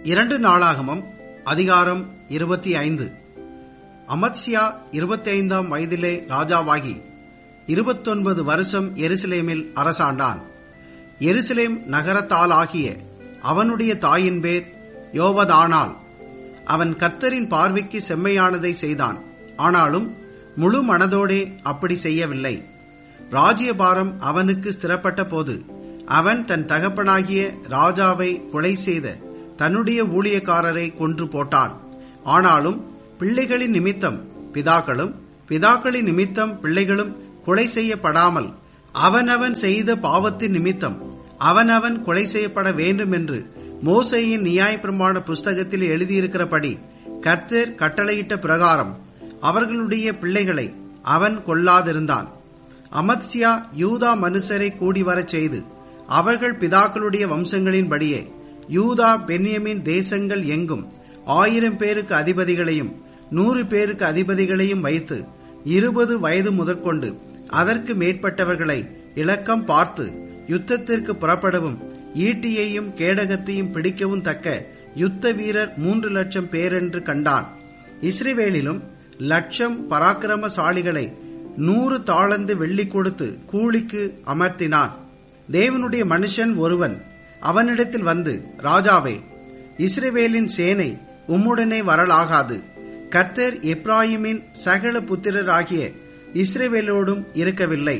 இரண்டு நாளாகமம் அதிகாரம் இருபத்தி ஐந்து அமத்சியா இருபத்தி ஐந்தாம் வயதிலே ராஜாவாகி இருபத்தொன்பது வருஷம் எருசலேமில் அரசாண்டான் எருசலேம் நகரத்தாலாகிய அவனுடைய தாயின் பேர் யோவதானாள் அவன் கர்த்தரின் பார்வைக்கு செம்மையானதை செய்தான் ஆனாலும் முழு மனதோடே அப்படி செய்யவில்லை ராஜ்யபாரம் அவனுக்கு ஸ்திரப்பட்ட போது அவன் தன் தகப்பனாகிய ராஜாவை கொலை செய்த தன்னுடைய ஊழியக்காரரை கொன்று போட்டான் ஆனாலும் பிள்ளைகளின் நிமித்தம் பிதாக்களும் பிதாக்களின் நிமித்தம் பிள்ளைகளும் கொலை செய்யப்படாமல் அவனவன் செய்த பாவத்தின் நிமித்தம் அவனவன் கொலை செய்யப்பட வேண்டும் என்று மோசையின் நியாயப்பிரமாண புஸ்தகத்தில் எழுதியிருக்கிறபடி கர்த்தர் கட்டளையிட்ட பிரகாரம் அவர்களுடைய பிள்ளைகளை அவன் கொல்லாதிருந்தான் அமத்சியா யூதா மனுஷரை கூடி வரச் செய்து அவர்கள் பிதாக்களுடைய வம்சங்களின்படியே யூதா பென்யமின் தேசங்கள் எங்கும் ஆயிரம் பேருக்கு அதிபதிகளையும் நூறு பேருக்கு அதிபதிகளையும் வைத்து இருபது வயது முதற்கொண்டு அதற்கு மேற்பட்டவர்களை இலக்கம் பார்த்து யுத்தத்திற்கு புறப்படவும் ஈட்டியையும் கேடகத்தையும் பிடிக்கவும் தக்க யுத்த வீரர் மூன்று லட்சம் பேரென்று கண்டான் இஸ்ரேவேலிலும் லட்சம் பராக்கிரமசாலிகளை நூறு தாளந்து வெள்ளி கொடுத்து கூலிக்கு அமர்த்தினான் தேவனுடைய மனுஷன் ஒருவன் அவனிடத்தில் வந்து ராஜாவே இஸ்ரேவேலின் சேனை உம்முடனே வரலாகாது கர்த்தர் எப்ராஹிமின் சகல புத்திரராகிய இஸ்ரேவேலோடும் இருக்கவில்லை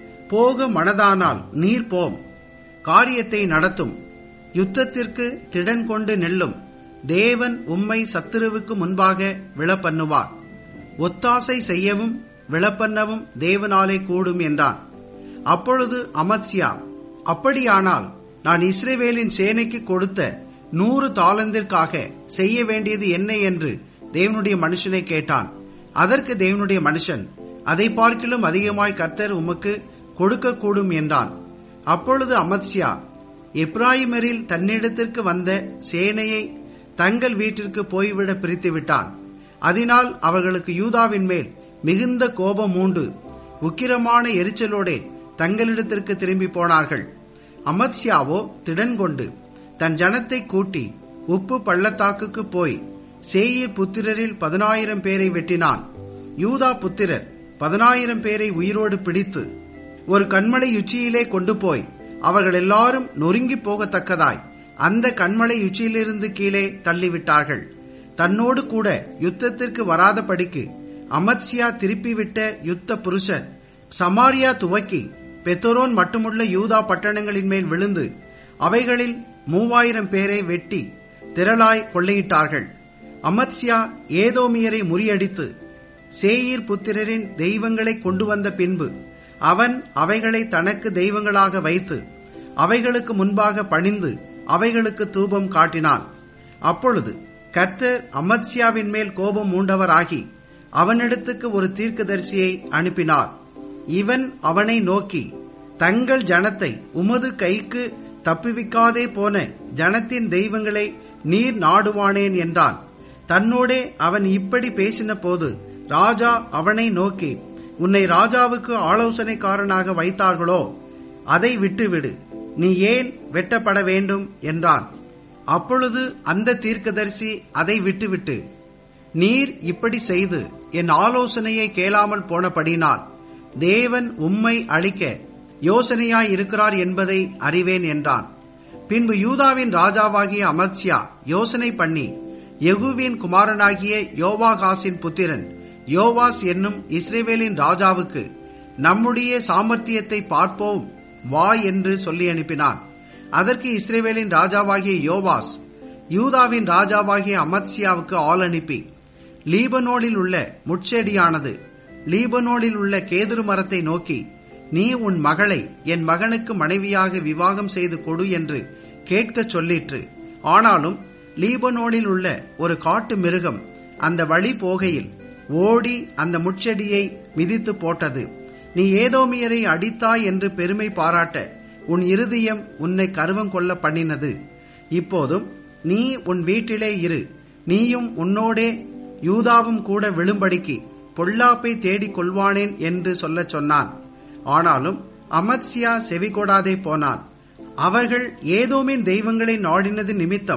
போக மனதானால் நீர் போம் காரியத்தை நடத்தும் யுத்தத்திற்கு திடன் கொண்டு நெல்லும் தேவன் உம்மை சத்துருவுக்கு முன்பாக விழப்பண்ணுவார் ஒத்தாசை செய்யவும் விழப்பண்ணவும் தேவனாலே கூடும் என்றான் அப்பொழுது அமத்சியா அப்படியானால் நான் இஸ்ரேவேலின் சேனைக்கு கொடுத்த நூறு தாளந்திற்காக செய்ய வேண்டியது என்ன என்று தேவனுடைய மனுஷனை கேட்டான் அதற்கு தேவனுடைய மனுஷன் அதை பார்க்கிலும் அதிகமாய் கர்த்தர் உமக்கு கொடுக்கக்கூடும் என்றான் அப்பொழுது அமத்சியா எப்ராஹிமரில் தன்னிடத்திற்கு வந்த சேனையை தங்கள் வீட்டிற்கு போய்விட பிரித்து விட்டான் அதனால் அவர்களுக்கு யூதாவின் மேல் மிகுந்த கோபம் மூண்டு உக்கிரமான எரிச்சலோடே தங்களிடத்திற்கு திரும்பி போனார்கள் அமத்சியாவோ திடன் கொண்டு தன் ஜனத்தை கூட்டி உப்பு பள்ளத்தாக்குக்கு போய் சேயீர் புத்திரரில் பதினாயிரம் பேரை வெட்டினான் யூதா புத்திரர் பதினாயிரம் பேரை உயிரோடு பிடித்து ஒரு கண்மலை உச்சியிலே கொண்டு போய் அவர்கள் எல்லாரும் நொறுங்கி போகத்தக்கதாய் அந்த கண்மலை உச்சியிலிருந்து கீழே தள்ளிவிட்டார்கள் தன்னோடு கூட யுத்தத்திற்கு வராதபடிக்கு அமத்சியா திருப்பிவிட்ட யுத்த புருஷர் சமாரியா துவக்கி பெத்தோரோன் மட்டுமுள்ள யூதா பட்டணங்களின் மேல் விழுந்து அவைகளில் மூவாயிரம் பேரை வெட்டி திரளாய் கொள்ளையிட்டார்கள் அமத்சியா ஏதோமியரை முறியடித்து சேயீர் புத்திரரின் தெய்வங்களை கொண்டு வந்த பின்பு அவன் அவைகளை தனக்கு தெய்வங்களாக வைத்து அவைகளுக்கு முன்பாக பணிந்து அவைகளுக்கு தூபம் காட்டினான் அப்பொழுது கர்த்தர் அமத்சியாவின் மேல் கோபம் மூண்டவராகி அவனிடத்துக்கு ஒரு தீர்க்கதரிசியை அனுப்பினார் இவன் அவனை நோக்கி தங்கள் ஜனத்தை உமது கைக்கு தப்புவிக்காதே போன ஜனத்தின் தெய்வங்களை நீர் நாடுவானேன் என்றான் தன்னோடே அவன் இப்படி பேசின போது ராஜா அவனை நோக்கி உன்னை ராஜாவுக்கு ஆலோசனைக்காரனாக வைத்தார்களோ அதை விட்டுவிடு நீ ஏன் வெட்டப்பட வேண்டும் என்றான் அப்பொழுது அந்த தீர்க்கதரிசி அதை விட்டுவிட்டு நீர் இப்படி செய்து என் ஆலோசனையை கேளாமல் போனபடினால் தேவன் உம்மை அழிக்க யோசனையாய் இருக்கிறார் என்பதை அறிவேன் என்றான் பின்பு யூதாவின் ராஜாவாகிய அமத்சியா யோசனை பண்ணி யகுவின் குமாரனாகிய யோவாகாசின் புத்திரன் யோவாஸ் என்னும் இஸ்ரேவேலின் ராஜாவுக்கு நம்முடைய சாமர்த்தியத்தை பார்ப்போம் வா என்று சொல்லி அனுப்பினான் அதற்கு இஸ்ரேவேலின் ராஜாவாகிய யோவாஸ் யூதாவின் ராஜாவாகிய அமத்சியாவுக்கு ஆள் அனுப்பி லீபனோடில் உள்ள முட்செடியானது லீபனோடில் உள்ள கேதுரு மரத்தை நோக்கி நீ உன் மகளை என் மகனுக்கு மனைவியாக விவாகம் செய்து கொடு என்று கேட்கச் சொல்லிற்று ஆனாலும் லீபனோடில் உள்ள ஒரு காட்டு மிருகம் அந்த வழி போகையில் ஓடி அந்த முட்செடியை மிதித்து போட்டது நீ ஏதோமியரை அடித்தாய் என்று பெருமை பாராட்ட உன் இருதயம் உன்னை கருவம் கொள்ள பண்ணினது இப்போதும் நீ உன் வீட்டிலே இரு நீயும் உன்னோடே யூதாவும் கூட விழும்படிக்கு பொல்லாப்பை தேடிக் கொள்வானேன் என்று சொல்லச் சொன்னான் ஆனாலும் அமத்சியா செவிகொடாதே போனான் அவர்கள் ஏதோமின் தெய்வங்களை நாடினது நிமித்தம்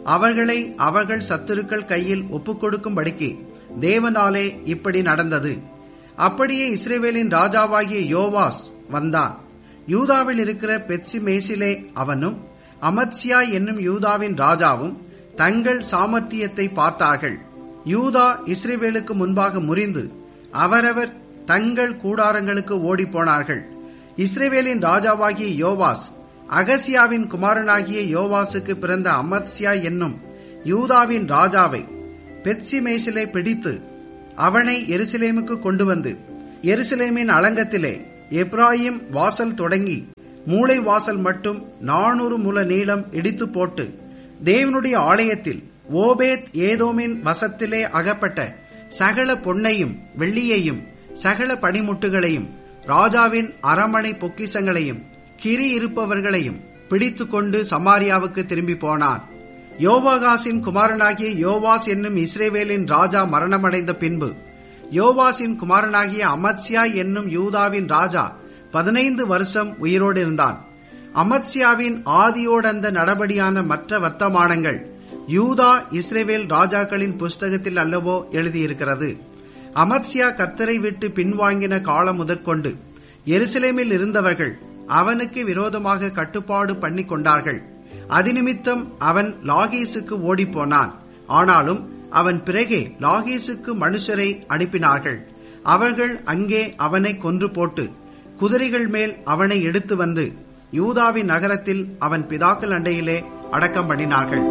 அவர்களை அவர்கள் சத்துருக்கள் கையில் ஒப்புக்கொடுக்கும்படிக்கு தேவனாலே இப்படி நடந்தது அப்படியே இஸ்ரேவேலின் ராஜாவாகிய யோவாஸ் வந்தான் யூதாவில் இருக்கிற பெட்சி மேசிலே அவனும் அமத்சியா என்னும் யூதாவின் ராஜாவும் தங்கள் சாமர்த்தியத்தை பார்த்தார்கள் யூதா இஸ்ரேவேலுக்கு முன்பாக முறிந்து அவரவர் தங்கள் கூடாரங்களுக்கு ஓடிப்போனார்கள் இஸ்ரேவேலின் ராஜாவாகிய யோவாஸ் அகசியாவின் குமாரனாகிய யோவாசுக்கு பிறந்த அமத்சியா என்னும் யூதாவின் ராஜாவை பெட்சி மேசிலே பிடித்து அவனை எருசலேமுக்கு கொண்டு வந்து எருசலேமின் அலங்கத்திலே எப்ராயிம் வாசல் தொடங்கி மூளை வாசல் மட்டும் நானூறு முல நீளம் இடித்து போட்டு தேவனுடைய ஆலயத்தில் ஓபேத் ஏதோமின் வசத்திலே அகப்பட்ட சகல பொன்னையும் வெள்ளியையும் சகல பனிமுட்டுகளையும் ராஜாவின் அரமனை பொக்கிசங்களையும் கிரி இருப்பவர்களையும் பிடித்துக்கொண்டு சமாரியாவுக்கு திரும்பி போனான் யோவாகாசின் குமாரனாகிய யோவாஸ் என்னும் இஸ்ரேவேலின் ராஜா மரணமடைந்த பின்பு யோவாசின் குமாரனாகிய அமத்சியா என்னும் யூதாவின் ராஜா பதினைந்து வருஷம் உயிரோடு இருந்தான் அமத்சியாவின் ஆதியோடந்த நடபடியான மற்ற வர்த்தமானங்கள் யூதா இஸ்ரேவேல் ராஜாக்களின் புஸ்தகத்தில் அல்லவோ எழுதியிருக்கிறது அமத்சியா கர்த்தரை விட்டு பின்வாங்கின காலம் முதற்கொண்டு எருசலேமில் இருந்தவர்கள் அவனுக்கு விரோதமாக கட்டுப்பாடு பண்ணி கொண்டார்கள் அதிநிமித்தம் அவன் லாகீசுக்கு ஓடிப்போனான் ஆனாலும் அவன் பிறகே லாகீசுக்கு மனுஷரை அனுப்பினார்கள் அவர்கள் அங்கே அவனை கொன்று போட்டு குதிரைகள் மேல் அவனை எடுத்து வந்து யூதாவின் நகரத்தில் அவன் பிதாக்கள் அண்டையிலே அடக்கம் பண்ணினார்கள்